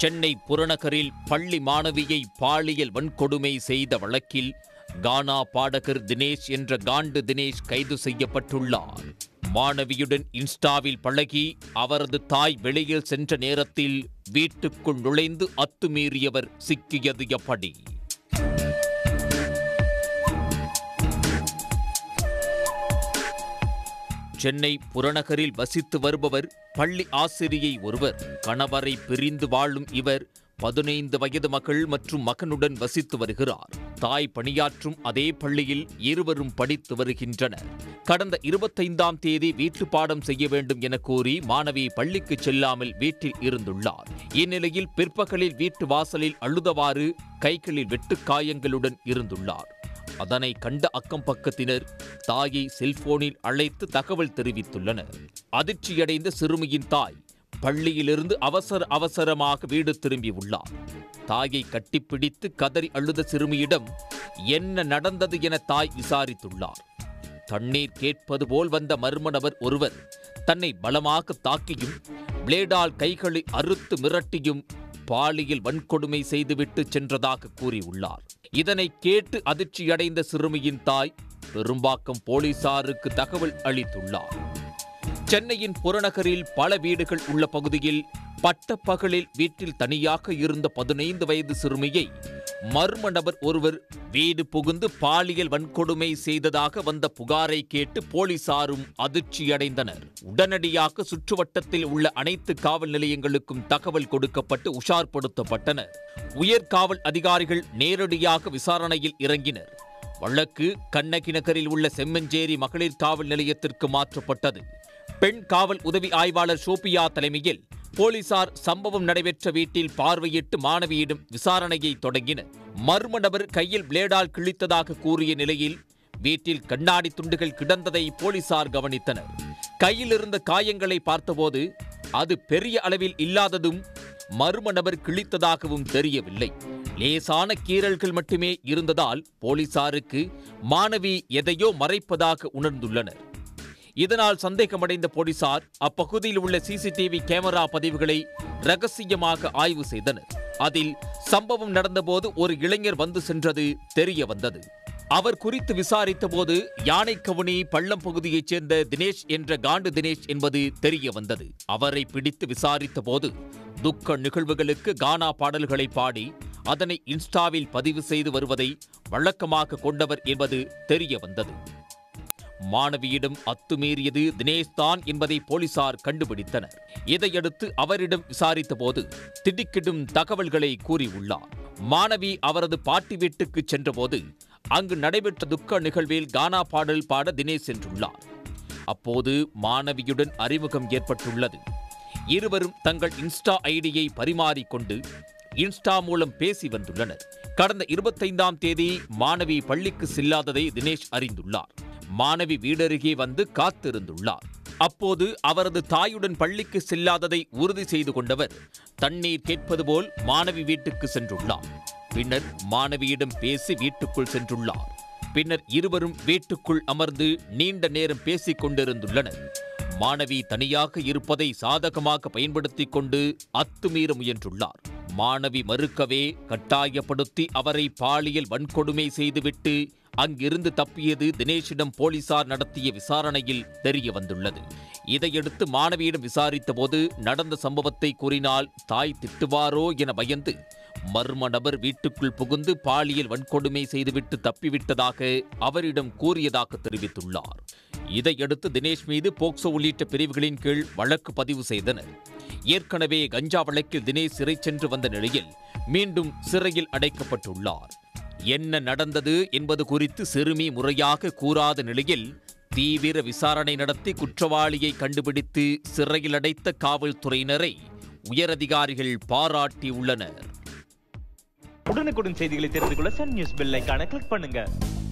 சென்னை புறநகரில் பள்ளி மாணவியை பாலியல் வன்கொடுமை செய்த வழக்கில் கானா பாடகர் தினேஷ் என்ற காண்டு தினேஷ் கைது செய்யப்பட்டுள்ளார் மாணவியுடன் இன்ஸ்டாவில் பழகி அவரது தாய் வெளியில் சென்ற நேரத்தில் வீட்டுக்குள் நுழைந்து அத்துமீறியவர் சிக்கியது எப்படி சென்னை புறநகரில் வசித்து வருபவர் பள்ளி ஆசிரியை ஒருவர் கணவரை பிரிந்து வாழும் இவர் பதினைந்து வயது மகள் மற்றும் மகனுடன் வசித்து வருகிறார் தாய் பணியாற்றும் அதே பள்ளியில் இருவரும் படித்து வருகின்றனர் கடந்த இருபத்தைந்தாம் தேதி வீட்டு பாடம் செய்ய வேண்டும் என கூறி மாணவி பள்ளிக்கு செல்லாமல் வீட்டில் இருந்துள்ளார் இந்நிலையில் பிற்பகலில் வீட்டு வாசலில் அழுதவாறு கைகளில் வெட்டுக் காயங்களுடன் இருந்துள்ளார் அதனை கண்ட அக்கம் பக்கத்தினர் தாயை செல்போனில் அழைத்து தகவல் தெரிவித்துள்ளனர் அதிர்ச்சியடைந்த சிறுமியின் தாய் பள்ளியிலிருந்து அவசர அவசரமாக வீடு திரும்பியுள்ளார் தாயை கட்டிப்பிடித்து கதறி அழுத சிறுமியிடம் என்ன நடந்தது என தாய் விசாரித்துள்ளார் தண்ணீர் கேட்பது போல் வந்த மர்ம நபர் ஒருவர் தன்னை பலமாக தாக்கியும் பிளேடால் கைகளை அறுத்து மிரட்டியும் பாலியல் வன்கொடுமை செய்துவிட்டு சென்றதாக கூறியுள்ளார் இதனை கேட்டு அதிர்ச்சியடைந்த சிறுமியின் தாய் பெரும்பாக்கம் போலீசாருக்கு தகவல் அளித்துள்ளார் சென்னையின் புறநகரில் பல வீடுகள் உள்ள பகுதியில் பட்டப்பகலில் வீட்டில் தனியாக இருந்த பதினைந்து வயது சிறுமியை மர்ம நபர் ஒருவர் வீடு புகுந்து பாலியல் வன்கொடுமை செய்ததாக வந்த புகாரை கேட்டு போலீசாரும் அதிர்ச்சியடைந்தனர் உடனடியாக சுற்றுவட்டத்தில் உள்ள அனைத்து காவல் நிலையங்களுக்கும் தகவல் கொடுக்கப்பட்டு உஷார்படுத்தப்பட்டனர் உயர் காவல் அதிகாரிகள் நேரடியாக விசாரணையில் இறங்கினர் வழக்கு கண்ணகி நகரில் உள்ள செம்மஞ்சேரி மகளிர் காவல் நிலையத்திற்கு மாற்றப்பட்டது பெண் காவல் உதவி ஆய்வாளர் ஷோபியா தலைமையில் போலீசார் சம்பவம் நடைபெற்ற வீட்டில் பார்வையிட்டு மாணவியிடம் விசாரணையை தொடங்கினர் மர்ம நபர் கையில் பிளேடால் கிழித்ததாக கூறிய நிலையில் வீட்டில் கண்ணாடி துண்டுகள் கிடந்ததை போலீசார் கவனித்தனர் கையில் இருந்த காயங்களை பார்த்தபோது அது பெரிய அளவில் இல்லாததும் மர்ம நபர் கிழித்ததாகவும் தெரியவில்லை லேசான கீறல்கள் மட்டுமே இருந்ததால் போலீசாருக்கு மாணவி எதையோ மறைப்பதாக உணர்ந்துள்ளனர் இதனால் சந்தேகமடைந்த போலீசார் அப்பகுதியில் உள்ள சிசிடிவி கேமரா பதிவுகளை ரகசியமாக ஆய்வு செய்தனர் அதில் சம்பவம் நடந்தபோது ஒரு இளைஞர் வந்து சென்றது தெரிய வந்தது அவர் குறித்து விசாரித்தபோது யானைக்கவுனி பள்ளம் பகுதியைச் சேர்ந்த தினேஷ் என்ற காண்டு தினேஷ் என்பது தெரிய வந்தது அவரை பிடித்து விசாரித்தபோது துக்க நிகழ்வுகளுக்கு கானா பாடல்களை பாடி அதனை இன்ஸ்டாவில் பதிவு செய்து வருவதை வழக்கமாக கொண்டவர் என்பது தெரிய வந்தது மாணவியிடம் அத்துமீறியது தினேஷ் தான் என்பதை போலீசார் கண்டுபிடித்தனர் இதையடுத்து அவரிடம் விசாரித்தபோது திடுக்கிடும் தகவல்களை கூறியுள்ளார் மாணவி அவரது பாட்டி வீட்டுக்கு சென்றபோது அங்கு நடைபெற்ற துக்க நிகழ்வில் கானா பாடல் பாட தினேஷ் சென்றுள்ளார் அப்போது மாணவியுடன் அறிமுகம் ஏற்பட்டுள்ளது இருவரும் தங்கள் இன்ஸ்டா ஐடியை பரிமாறிக்கொண்டு இன்ஸ்டா மூலம் பேசி வந்துள்ளனர் கடந்த இருபத்தைந்தாம் தேதி மாணவி பள்ளிக்கு செல்லாததை தினேஷ் அறிந்துள்ளார் மாணவி வீடருகே வந்து காத்திருந்துள்ளார் அப்போது அவரது தாயுடன் பள்ளிக்கு செல்லாததை உறுதி செய்து கொண்டவர் தண்ணீர் கேட்பது போல் மாணவி வீட்டுக்கு சென்றுள்ளார் பின்னர் மாணவியிடம் பேசி வீட்டுக்குள் சென்றுள்ளார் பின்னர் இருவரும் வீட்டுக்குள் அமர்ந்து நீண்ட நேரம் பேசிக் கொண்டிருந்துள்ளனர் மாணவி தனியாக இருப்பதை சாதகமாக பயன்படுத்திக் கொண்டு அத்துமீற முயன்றுள்ளார் மாணவி மறுக்கவே கட்டாயப்படுத்தி அவரை பாலியல் வன்கொடுமை செய்துவிட்டு அங்கிருந்து தப்பியது தினேஷிடம் போலீசார் நடத்திய விசாரணையில் தெரிய வந்துள்ளது இதையடுத்து மாணவியிடம் விசாரித்தபோது நடந்த சம்பவத்தை கூறினால் தாய் திட்டுவாரோ என பயந்து மர்ம நபர் வீட்டுக்குள் புகுந்து பாலியல் வன்கொடுமை செய்துவிட்டு தப்பிவிட்டதாக அவரிடம் கூறியதாக தெரிவித்துள்ளார் இதையடுத்து தினேஷ் மீது போக்சோ உள்ளிட்ட பிரிவுகளின் கீழ் வழக்கு பதிவு செய்தனர் ஏற்கனவே கஞ்சா வழக்கில் தினேஷ் சிறை சென்று வந்த நிலையில் மீண்டும் சிறையில் அடைக்கப்பட்டுள்ளார் என்ன நடந்தது என்பது குறித்து சிறுமி முறையாக கூறாத நிலையில் தீவிர விசாரணை நடத்தி குற்றவாளியை கண்டுபிடித்து சிறையில் அடைத்த காவல்துறையினரை உயரதிகாரிகள் பாராட்டியுள்ளனர் உடனுக்குடன் செய்திகளை தெரிந்து கொள்ள சன் நியூஸ் பெல் ஐகானை கிளிக் பண்ணுங்க